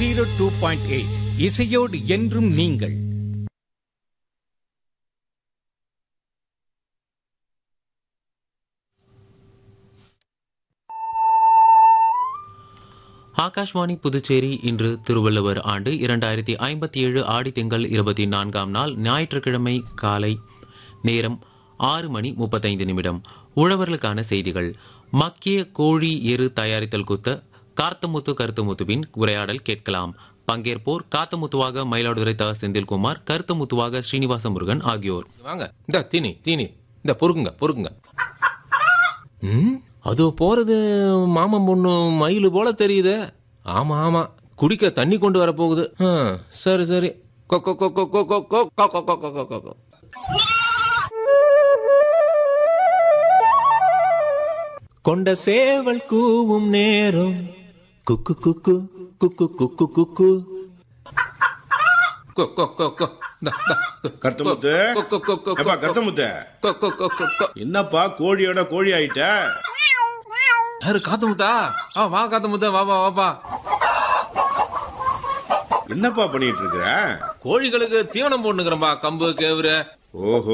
Zero two point eight இசையோடு என்றும் நீங்கள் ஆகாஷ்வாணி புதுச்சேரி இன்று திருவள்ளுவர் ஆண்டு இரண்டாயிரத்தி ஐம்பத்தி ஏழு ஆடி திங்கள் இருபத்தி நான்காம் நாள் ஞாயிற்றுக்கிழமை காலை நேரம் ஆறு மணி முப்பத்தைந்து நிமிடம் உழவர்களுக்கான செய்திகள் மக்கிய கோழி எரு தயாரித்தல் குத்த கார்த்தமுத்து கருத்துமுத்துவின் உரையாடல் கேட்கலாம் பங்கேற்போர் காத்தமுத்துவாக மயிலாடுதுறை த செந்தில்குமார் கருத்துமுத்துவாக ஸ்ரீனிவாச முருகன் ஆகியோர் வாங்க இந்த தீனி தீனி இந்த பொறுக்குங்க பொறுக்குங்க ம் அது போறது மாமன் பொண்ணு மயிலு போல தெரியுது ஆமா ஆமா குடிக்க தண்ணி கொண்டு வர போகுது ஆ, சரி சரி கொ, கொ, கொ, கொ, கொ, கொ, கொ, கொ, கொ, கொ, கொ, கொ, கொ, கொ. கொண்ட சேவல் கூவும் நேரம் குக்கு குக்கு குக்கு குக்கு குக்கு கொ, கொ, கொ, கொ. இந்தா, இந்தா. கருத்தமுத்து கொ, கொ, கொ, கொ, ஏப்பா கொ, கருத்தமுத்து கொ, கொ, கொ, கொ, கொ. என்னப்பா கோழியோட கோழி ஆயிட்ட யாரு காத்து முத்தா ஆ வா காத்து முத்தா வாப்பா வாப்பா என்னப்பா பண்ணிட்டு இருக்கிற கோழிகளுக்கு தீவனம் போட்டுக்கிறம்பா கம்பு கேவுரு ஓஹோ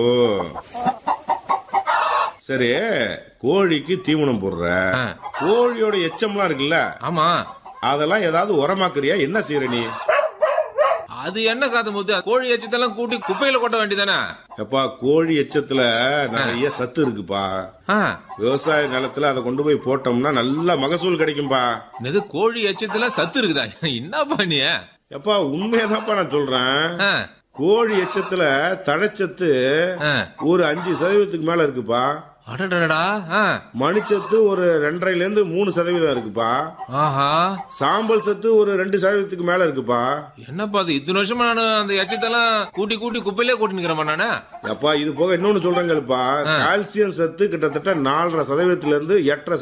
சரி கோழிக்கு தீவனம் போடுற ஆ. கோழியோட எச்சம்லாம் இருக்குல்ல ஆமா அதெல்லாம் ஏதாவது உரமாக்குறியா என்ன செய்யற நீ அது என்ன காத்து முத்து கோழி எச்சத்தெல்லாம் கூட்டி குப்பையில கொட்ட வேண்டியதானே எப்பா கோழி எச்சத்துல நிறைய சத்து இருக்குப்பா ஆ விவசாய நிலத்துல அதை கொண்டு போய் போட்டோம்னா நல்ல மகசூல் கிடைக்கும்பா இது கோழி எச்சத்துல சத்து இருக்குதா என்னப்பா நீ எப்பா உண்மையதான்ப்பா நான் சொல்றேன் ஆ, கோழி எச்சத்துல தழைச்சத்து ஆ. ஒரு அஞ்சு சதவீதத்துக்கு மேல இருக்குப்பா அடடடடா ஆ, மணிச்சத்து ஒரு ரெண்டரைல இருந்து மூணு சதவீதம் இருக்குப்பா ஆஹா சாம்பல் சத்து ஒரு ரெண்டு சதவீதத்துக்கு மேல இருக்குப்பா என்னப்பா அது இத்தனை வருஷமா நான் அந்த எச்சத்தெல்லாம் கூட்டி கூட்டி குப்பையிலே கூட்டி நிக்கிறேன் நானு அப்பா இது போக இன்னொன்னு சொல்றேங்கப்பா கால்சியம் சத்து கிட்டத்தட்ட நாலரை சதவீதத்துல இருந்து எட்டரை